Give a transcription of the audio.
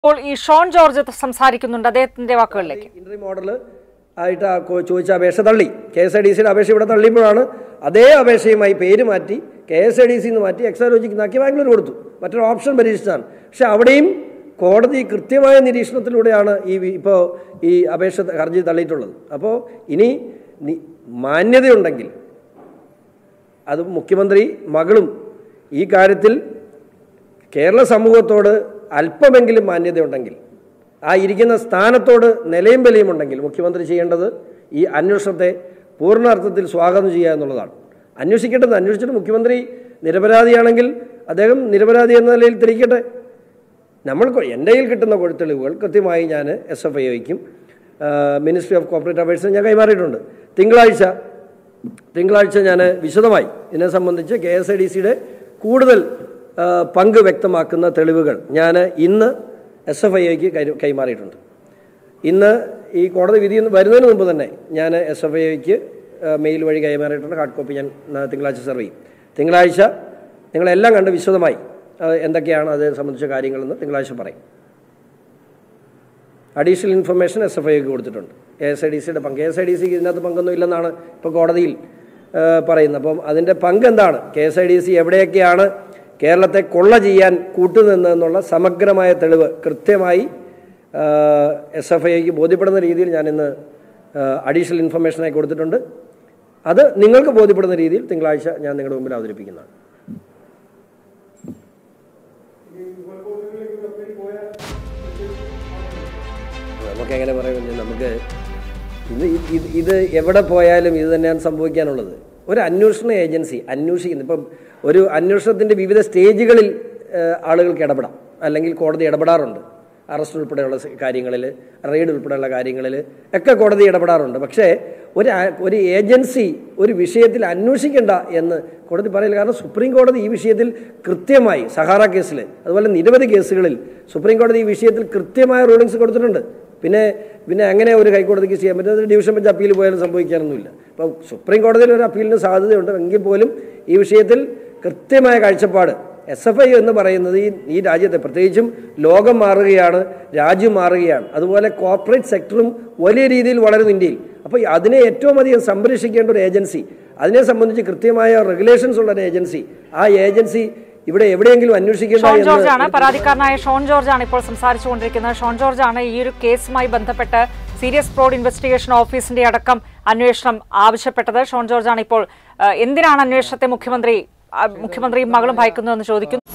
ഇപ്പോൾ ഈ Sean George സംസാരിക്കുന്നുണ്ട് അദ്ദേഹത്തിന്റെ വാക്കുകളിലേക്ക് ഇൻട്രി മോഡൽ ആയിട്ട് ആ കോ- ചോദിച്ച അപേക്ഷ തള്ളി കെ എസ് ഐ ഡി സിയുടെ അപേക്ഷ ഇവിടെ തള്ളിയപ്പോഴാണ് അതേ അപേക്ഷയുമായി പേര് മാറ്റി കെ എസ് ഐ ഡി സിന്ന് മാറ്റി എക്സാലോജിക്ക് നാക്കി ബാംഗ്ലൂർ കൊടുത്തു മറ്റൊരു ഓപ്ഷൻ പരീക്ഷിച്ചാണ് പക്ഷെ അവിടെയും കോടതി കൃത്യമായ നിരീക്ഷണത്തിലൂടെയാണ് ഈ വി- ഇപ്പോൾ ഈ അപേക്ഷ ഹർജി തള്ളിയിട്ടുള്ളത് അപ്പോൾ ഇനി നി- മാന്യതയുണ്ടെങ്കിൽ അത് മുഖ്യമന്ത്രി മകളും ഈ കാര്യത്തിൽ കേരള സമൂഹത്തോട് അല്പമെങ്കിലും മാന്യതയുണ്ടെങ്കിൽ ആ ഇരിക്കുന്ന സ്ഥാനത്തോട് നിലയും വിലയും ഉണ്ടെങ്കിൽ മുഖ്യമന്ത്രി ചെയ്യേണ്ടത് ഈ അന്വേഷണത്തെ പൂർണ്ണാർത്ഥത്തിൽ സ്വാഗതം ചെയ്യുക എന്നുള്ളതാണ് അന്വേഷിക്കേണ്ടത് അന്വേഷിച്ചിട്ട് മുഖ്യമന്ത്രി നിരപരാധിയാണെങ്കിൽ അദ്ദേഹം നിരപരാധി എന്ന നിലയിൽ തിരിക്കട്ടെ നമ്മൾ കൊ- എൻ്റെ കയ്യിൽ കിട്ടുന്ന കൊ- തെളിവുകൾ കൃത്യമായി ഞാൻ എസ് എഫ് ഐക്കും മിനിസ്ട്രി ഓഫ് കോർപ്പറേറ്റ് അഫയേഴ്സിന് ഞാൻ കൈമാറിയിട്ടുണ്ട് തിങ്കളാഴ്ച തിങ്കളാഴ്ച ഞാൻ വിശദമായി ഇതിനെ സംബന്ധിച്ച് കെ എസ് ഐ ഡി സിയുടെ കൂടുതൽ ആ, പങ്ക് വ്യക്തമാക്കുന്ന തെളിവുകൾ ഞാൻ ഇന്ന് എസ് എഫ് ഐക്ക് കൈമാറിയിട്ടുണ്ട് ഇന്ന് ഈ കോടതി വിധി വരുന്നതിന് മുമ്പ് തന്നെ ഞാൻ എസ് എഫ് ഐക്ക് മെയിൽ വഴി കൈമാറിയിട്ടുണ്ട് ഹാർഡ് കോപ്പി ഞാൻ ആ, തിങ്കളാഴ്ച സെർവ് ചെയ്യും തിങ്കളാഴ്ച നിങ്ങളെല്ലാം കണ്ട് വിശദമായി ആ, എന്തൊക്കെയാണ് അത് സംബന്ധിച്ച കാര്യങ്ങളെന്ന് തിങ്കളാഴ്ച പറയും അഡീഷണൽ ഇൻഫർമേഷൻ എസ് എഫ് ഐക്ക് കൊടുത്തിട്ടുണ്ട് എ എസ് ഐ ഡി സിയുടെ പങ്ക് എ എസ് ഐ ഡി സിക്ക് ഇതിനകത്ത് പങ്കൊന്നും ഇല്ലെന്നാണ് ഇപ്പോൾ കോടതിയിൽ ആ, പറയുന്നത് അപ്പം അതിൻ്റെ പങ്ക് എന്താണ് K S I D C എവിടെയൊക്കെയാണ് കേരളത്തെ കൊള്ള ചെയ്യാൻ കൂട്ടുനിന്നതെന്നുള്ള സമഗ്രമായ തെളിവ് കൃത്യമായി എസ് എഫ് ഐക്ക് ബോധ്യപ്പെടുന്ന രീതിയിൽ ഞാൻ ഇന്ന് അഡീഷണൽ ഇൻഫർമേഷനായി കൊടുത്തിട്ടുണ്ട് അത് നിങ്ങൾക്ക് ബോധ്യപ്പെടുന്ന രീതിയിൽ തിങ്കളാഴ്ച ഞാൻ നിങ്ങളുടെ മുമ്പിൽ അവതരിപ്പിക്കുന്നതാണ് നമുക്ക് എങ്ങനെ പറയുന്നത് നമുക്ക് ഇത് ഇത് ഇത് എവിടെ പോയാലും ഇത് തന്നെയാണ് സംഭവിക്കാനുള്ളത് ഒരു അന്വേഷണ ഏജൻസി അന്വേഷിക്കുന്നത് ഇപ്പം ഒരു അന്വേഷണത്തിൻ്റെ വിവിധ സ്റ്റേജുകളിൽ ഏഹ്, ആളുകൾക്ക് ഇടപെടാം അല്ലെങ്കിൽ കോടതി ഇടപെടാറുണ്ട് അറസ്റ്റ് ഉൾപ്പെടെയുള്ള സ- കാര്യങ്ങളിൽ റെയ്ഡ് ഉൾപ്പെടെയുള്ള കാര്യങ്ങളിൽ ഒക്കെ കോടതി ഇടപെടാറുണ്ട് പക്ഷേ ഒരു ആ- ഒരു ഏജൻസി ഒരു വിഷയത്തിൽ അന്വേഷിക്കേണ്ട എന്ന് കോടതി പറയില്ല കാരണം സുപ്രീം കോടതി ഈ വിഷയത്തിൽ കൃത്യമായി സഹാറ കേസിൽ അതുപോലെ നിരവധി കേസുകളിൽ സുപ്രീം കോടതി ഈ വിഷയത്തിൽ കൃത്യമായ റൂളിങ്സ് കൊടുത്തിട്ടുണ്ട് പിന്നെ പിന്നെ അങ്ങനെ ഒരു ഹൈക്കോടതിക്ക് ചെയ്യാൻ പറ്റുന്നത് ഡിവിഷൻ ബെഞ്ച് അപ്പീൽ പോയാലും സംഭവിക്കാനൊന്നുമില്ല അപ്പോൾ സുപ്രീം കോടതിയിൽ ഒരു അപ്പീലിന് സാധ്യതയുണ്ട് എങ്കിൽ പോലും ഈ വിഷയത്തിൽ കൃത്യമായ കാഴ്ചപ്പാട് എസ് എഫ് ഐ എന്ന് പറയുന്നത് ഈ ഈ രാജ്യത്തെ പ്രത്യേകിച്ചും ലോകം മാറുകയാണ് രാജ്യം മാറുകയാണ് അതുപോലെ കോർപ്പറേറ്റ് സെക്ടറും വലിയ രീതിയിൽ വളരുന്നു ഇന്ത്യയിൽ അപ്പോൾ അതിനെ ഏറ്റവും അധികം സംരക്ഷിക്കേണ്ട ഒരു ഏജൻസി അതിനെ സംബന്ധിച്ച് കൃത്യമായ റെഗുലേഷൻസ് ഉള്ള ഒരു ഏജൻസി ആ ഏജൻസി ഇവിടെ എവിടെയെങ്കിലും അന്വേഷിക്കേണ്ട ഷോൺ ജോർജ് ആണ് എന്ന് പരാതിക്കാരനായ ഷോൺ ജോർജ് ആണ് ഇപ്പോൾ സംസാരിച്ചുകൊണ്ടിരിക്കുന്നത് ഷോൺ ജോർജ് ആണ് ഈ ഒരു കേസുമായി ബന്ധപ്പെട്ട് സീരിയസ് ഫ്രോഡ് ഇൻവെസ്റ്റിഗേഷൻ ഓഫീസിന്റെ അടക്കം അന്വേഷണം ആവശ്യപ്പെട്ടത് ഷോൺ ജോർജ് ആണ് ഇപ്പോൾ ആ, എന്തിനാണ് അന്വേഷണത്തെ മുഖ്യമന്ത്രി ആ, മുഖ്യമന്ത്രിയും മകളും ഭയക്കുന്നതെന്ന് ചോദിക്കുന്നു